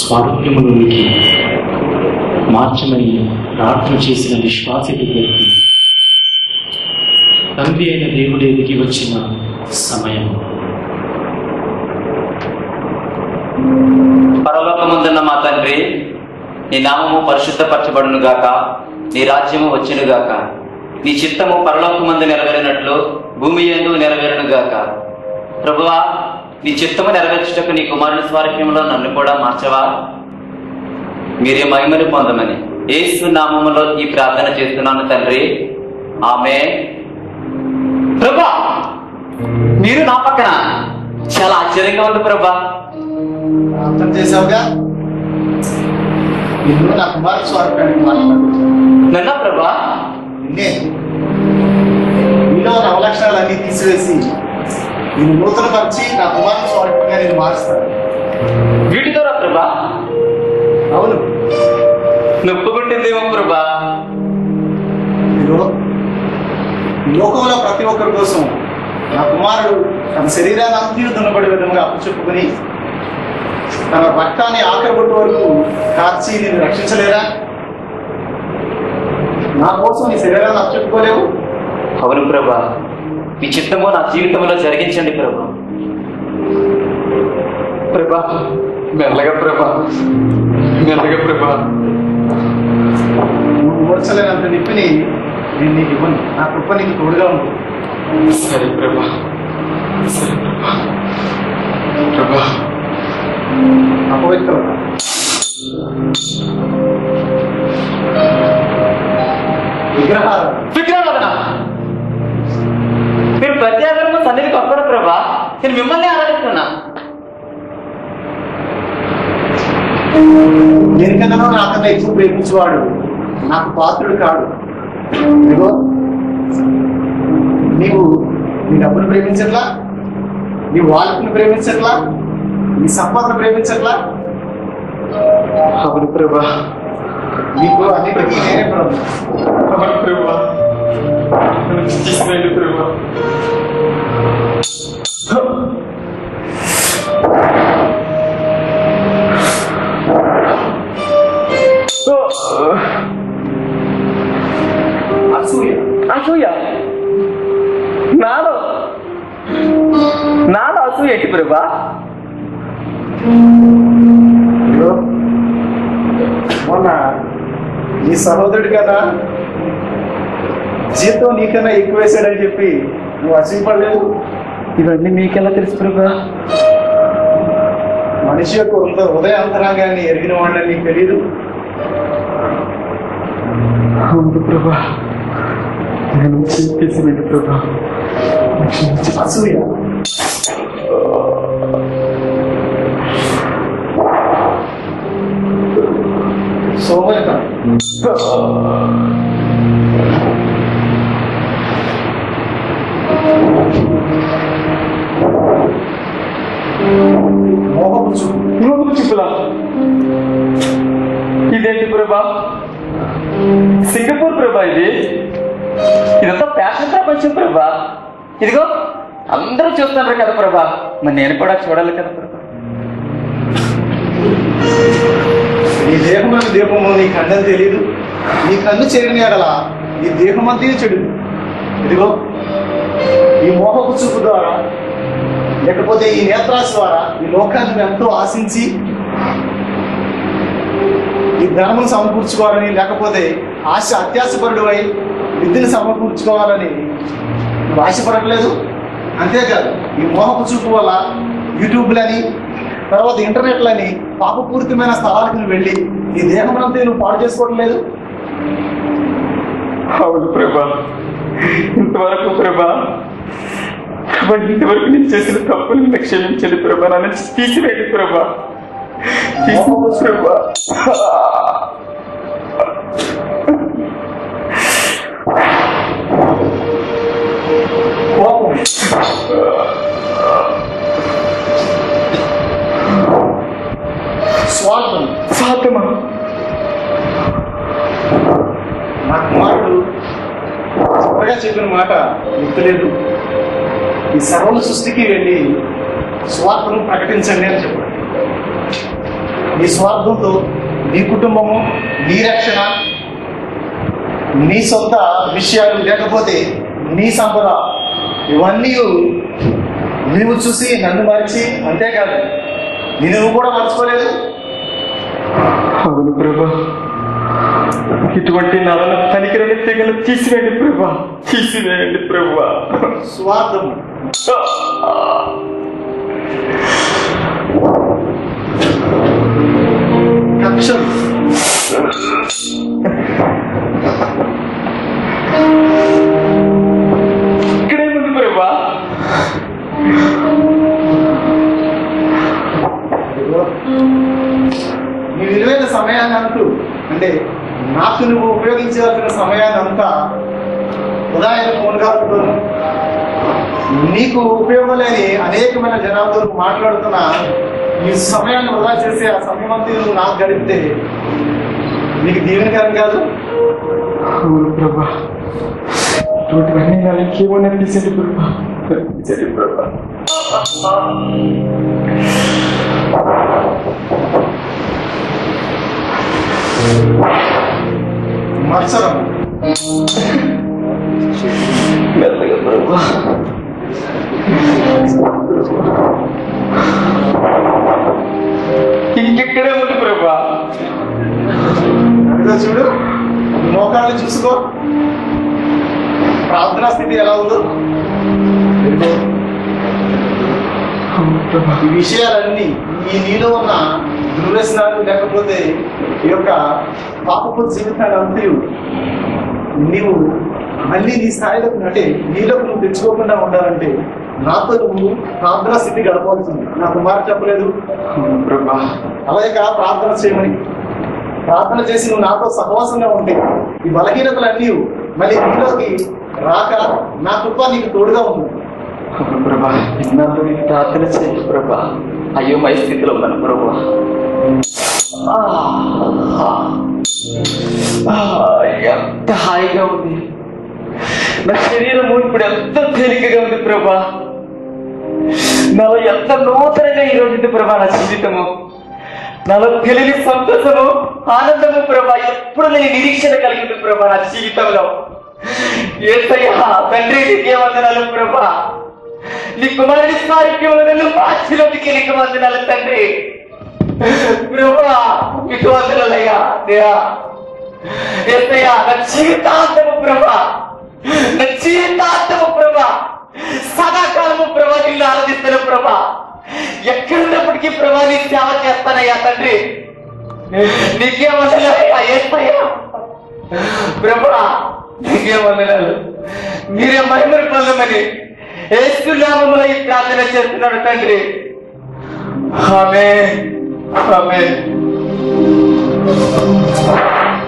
స్వారూప్యములోనికి మార్చమని ప్రార్థన చేసిన విశ్వాసి దగ్గరికి తండ్రి అయిన దేవుడే దిగి వచ్చిన సమయం పరలోకముందున్న మా తండ్రి నీ నామము పరిశుద్ధపరచబడును గాక నీ రాజ్యము వచ్చును గాక నీ చిత్తము పరలోకమందు నెరవేరినట్లు భూమి ఎందు నెరవేరును గాక ప్రభువా నీ చిత్తము నెరవేర్చుటకు నీ కుమారుని స్వారూప్యంలో నన్ను కూడా మార్చవా మీరే మహిమను పొందమని ఏసు నామములో ఈ ప్రార్థన చేస్తున్నాను తండ్రి ఆమె ప్రభా మీరు నా పక్కన చాలా ఆశ్చర్యంగా ఉంది ప్రభా అర్థం చేసావుగా నిన్ను నా కుమార స్వరూపానికి మాట్లాడు నన్నా ప్రభా నిన్నే నీలో ఉన్న అవలక్షణాలన్నీ తీసివేసి నేను నూతనపరిచి నా కుమార స్వరూపంగా నేను మారుస్తాను వీటి ద్వారా ప్రభా అవును నొప్పుకుంటుందేమో ప్రభా ఇదిగో, ఈ లోకంలో ప్రతి ఒక్కరి కోసం నా కుమారుడు తన శరీరాన్ని అంతీరు దున్నబడే విధంగా అప్పచెప్పుకుని తన రక్తాన్ని ఆఖరి బొట్టు వరకు కార్చి నేను రక్షించలేరా నా కోసం నీ శరీరాన్ని అప్పచెప్పుకోలేవు అవును ప్రభా మీ చిత్తము నా జీవితంలో జరిగించండి ప్రభా ప్రభా మెల్లగా ప్రభా మెల్లగా ప్రభా నువ్వు ఓడ్చలేనంత నిప్పిని నేను నీకు ఇవ్వను నా కృప నీకు తోడుగా ఉంది సరే ప్రభా సరే ప్రభా ప్రభా అపవిత్రత విగ్రహాలు విగ్రహారాధన మీరు ప్రతి ఆధారము సన్నిధికి వస్తారు ప్రభా నేను మిమ్మల్ని ఆరాధిస్తున్నా దేనికన్నా నాకన్నా ఎక్కువ ప్రేమించేవాడు నాకు పాత్రుడు కాడు ఇదిగో నీవు నీ డబ్బును ప్రేమించట్లా నీ వాళ్ళని ప్రేమించట్లా నీ సంపదను ప్రేమించట్లా అవును ప్రభా నీకు అన్నిటికీ నేనే ప్రభు అవును ప్రభా తీసుకురండి ప్రభా అసూయ అసూయ నాలో నాలో అసూయ ఏంటి ప్రభా ఇదిగో, మొన్న నీ సహోదరుడు కదా జీతం నీకన్నా ఎక్కువ వేశాడని చెప్పి నువ్వు అసూయపడలేదు ఇవన్నీ మీకెలా తెలుసు ప్రభా మనిషి యొక్క హృదయ హృదయ అంతరంగాన్ని ఎరిగిన వాడిని నీకు తెలియదు అవును ప్రభా నేను చేసేది ప్రభా అసూయ సోమరితనం మోహపు చూపు నువ్వు చెప్పులా ఇదేంటి ప్రభా సింగపూర్ ప్రభా ఇది ఇదంతా ఫ్యాషన్ ప్రపంచం ప్రభా ఇదిగో అందరూ చూస్తున్నారు కదా ప్రభా మరి నేను కూడా చూడాలి కదా ప్రభా నీ దేహమైన దీపము నీ కన్నం తెలియదు నీ కన్ను చేరిన ఎడల నీ దేహమంతే చెడు ఇదిగో ఈ మోహపు చూపు ద్వారా లేకపోతే ఈ నేత్రాశ ద్వారా ఈ లోకాన్ని నువ్వు ఎంతో ఆశించి ఈ ధనమును సమకూర్చుకోవాలని లేకపోతే ఆశ అత్యాశపరుడు అయి విద్యను సమకూర్చుకోవాలని నువ్వు ఆశపడట్లేదు అంతేకాదు ఈ మోహపు చూపు వల్ల యూట్యూబ్లని తర్వాత ఇంటర్నెట్లని పాపపూరితమైన స్థలాలకు నువ్వు వెళ్ళి నీ దేహమునంతా నువ్వు పాడు చేసుకోవడం లేదు అవును ప్రభా ఇంతవరకు ప్రభా కాబట్టి ఇంతవరకు నేను చేసిన తప్పులు నన్ను క్షమించండి ప్రభా నన్ను తీసివేయండి ప్రభా తీసివేయండి ప్రభా కోపం స్వార్థం ఫాతిమా నా కుమారుడు చివరిగా చెప్పిన మాట గుర్తులేదు ఈ సర్వల సృష్టికి వెళ్ళి స్వార్థను ప్రకటించండి అని చెప్పాడు నీ స్వార్థంతో నీ కుటుంబము నీ రక్షణ నీ సొంత విషయాలు లేకపోతే నీ సంపద ఇవన్నీ నీవు చూసి నన్ను మరిచి అంతేకాదు నేను కూడా మర్చిపోలేదు అవును ప్రభా ఇటువంటి నలను పనికిరని తెగలు తీసివేయండి ప్రభా తీసివేయండి ప్రభా స్వార్థము కక్షలు ఇక్కడే ఉంది ప్రభా నీ విలువైన సమయాన్ని అంటూ అంటే నాకు నువ్వు ఉపయోగించాల్సిన సమయాన్ని అంతా ఉదాహరణ ఫోన్గా నీకు ఉపయోగం లేని అనేకమైన జనాలతో నువ్వు మాట్లాడుతున్న ఈ సమయాన్ని వృధా చేసి ఆ సమయం అంతా నువ్వు నాకు గడిపితే నీకు దీవెనకరం కాదు అవును ప్రభా ఇటువంటివన్నీ నాకు ఇంకేమో తీసేది ప్రభా తీసేది ప్రభా మత్సరం మెల్లగా ప్రభా ఇంకెక్కడే ఉంది ప్రభా ఇదిగో చూడు ఈ మోకాళ్ళు చూసుకో ప్రార్థనా స్థితి ఎలా ఉందో ఇదిగో. అవును ప్రభా ఈ విషయాలన్నీ ఈ నీలో ఉన్న దుర్వ్యసనాలు లేకపోతే ఈ యొక్క పాపపు జీవితాన్ని అంతయు నీవు మళ్ళీ నీ స్థాయిలోకి అంటే నీలోకి నువ్వు తెచ్చుకోకుండా ఉండాలంటే నాతో నువ్వు ప్రార్థనా స్థితి గడపవలసింది నా కుమారు చెప్పలేదు అవును ప్రభా అలాగే కా ప్రార్థన చేయమని ప్రార్థన చేసి నువ్వు నాతో సహవాసంగా ఉంటే ఈ బలహీనతలన్నీ మళ్ళీ నీలోకి రాక నా కృప నీకు తోడుగా ఉంటుంది అవును ప్రభా నాతో నీకు ప్రార్థన చేయండి ప్రభా అయ్యో మై స్థితిలో ఉన్నాను ప్రభా ఆ, ఆ, ఎంత హాయిగా ఉంది నా శరీరము ఇప్పుడు ఎంత తేలికగా ఉంది ప్రభా నాలో ఎంత నూతనంగా ఈ రోజు ఉంది ప్రభా నా జీవితము నాలో తెలియని సంతోషము ఆనందము ప్రభా ఎప్పుడు నేను నిరీక్షణ కలిగి ఉంది ప్రభా నా జీవితంలో ఏసయ్యా తండ్రి నీకే వందనాలు ప్రభా నీ కుమారుడి సాహిత్యంలో నన్ను మార్చిలోకి నీకు వందనాలు తండ్రి ప్రభా నీకు వందనాలయ్యా దేవా ఏసయ్యా నా జీవితాంతము ప్రభా నా జీవితాంతము ప్రభా సదాకాలము ప్రభా నిన్ను ఆరాధిస్తున్న ప్రభా ఎక్కడున్నప్పటికీ ప్రభా నీ సేవ చేస్తానయ్యా తండ్రి నీకే వందనాలయ్యా ఏసయ్యా ప్రభా నీకే వందనాలు మీరే మహిమను పొందమని ఏసునామములో ఈ ప్రార్థన చేస్తున్నాడు తండ్రి ఆమె ఆమె